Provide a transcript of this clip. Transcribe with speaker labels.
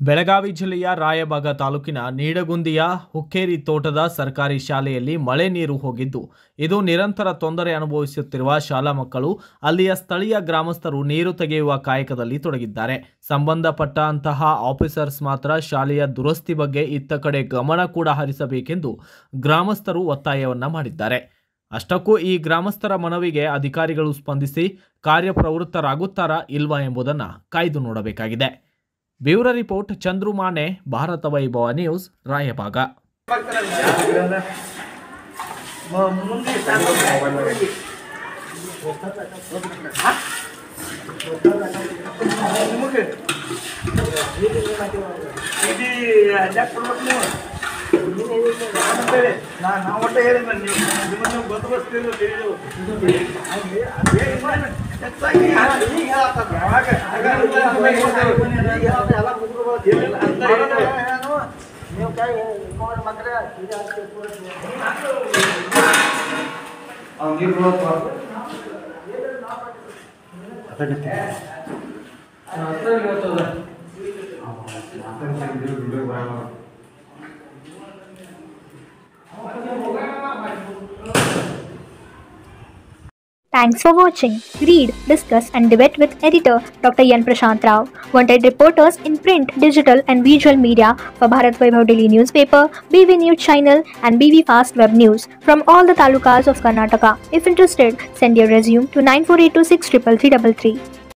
Speaker 1: ಬೆಳಗಾವಿ ಜಿಲ್ಲೆಯ ರಾಯಬಾಗ ತಾಲೂಕಿನ ನೀಡಗುಂದಿಯ ಹುಕ್ಕೇರಿ ತೋಟದ ಸರ್ಕಾರಿ ಶಾಲೆಯಲ್ಲಿ ಮಳೆ ನೀರು ಹೋಗಿದ್ದು ಇದು ನಿರಂತರ ತೊಂದರೆ ಅನುಭವಿಸುತ್ತಿರುವ ಶಾಲಾ ಮಕ್ಕಳು ಅಲ್ಲಿಯ ಸ್ಥಳೀಯ ಗ್ರಾಮಸ್ಥರು ನೀರು ತೆಗೆಯುವ ಕಾಯಕದಲ್ಲಿ ತೊಡಗಿದ್ದಾರೆ ಸಂಬಂಧಪಟ್ಟ ಅಂತಹ ಆಫೀಸರ್ಸ್ ಮಾತ್ರ ಶಾಲೆಯ ದುರಸ್ತಿ ಬಗ್ಗೆ ಇತ್ತ ಕಡೆ ಗಮನ ಕೂಡ ಹರಿಸಬೇಕೆಂದು ಗ್ರಾಮಸ್ಥರು ಒತ್ತಾಯವನ್ನ ಮಾಡಿದ್ದಾರೆ ಅಷ್ಟಕ್ಕೂ ಈ ಗ್ರಾಮಸ್ಥರ ಮನವಿಗೆ ಅಧಿಕಾರಿಗಳು ಸ್ಪಂದಿಸಿ ಕಾರ್ಯಪ್ರವೃತ್ತರಾಗುತ್ತಾರಾ ಇಲ್ವಾ ಎಂಬುದನ್ನು ಕಾಯ್ದು ನೋಡಬೇಕಾಗಿದೆ bureau report Chandru Mane Bharat Vaibhav news Raybag
Speaker 2: ಇದು ಅಡ್ಯಾಕ್ ಕೊಡ್ಬೇಕು ನೀವು ಅಂತೇಳಿ ನಾ- ನಾ ಒಟ್ಟೆ ಹೇಳಿದ್ನ ನೀವು ನಿಮ್ಮನ್ನ ನೀವು ಬಂದೋಬಸ್ತಿರು ತಿಳಿದು. ಹಂಗೆ ಅದೇ ಇಲ್ಲ. ಹೆಚ್ಚಾಗಿ ಈಗ ಹೇಳತ್ತಾರ. ಯಾವಾಗ? ಆಗ ಈಗ ಹೇಳತ್ತಾರ, ಎಲ್ಲ ಮುಗ್ದು ಏನಿಲ್ಲ ಅಂತ ಏನು? ನೀವು ಕೈ ಇಟ್ಕೊಂಡು ಮಕ್ಕಳೇ ಇದು ಹಾಕಿ
Speaker 3: Thanks for watching. Read, discuss, and debate with editor Dr. Yan Prashant Rao. Wanted reporters in print, digital, and visual media for Bharat Vaibhav Daily Newspaper, BV News Channel, and BV Fast Web News from all the talukas of Karnataka. If interested, send your resume to 9482633333.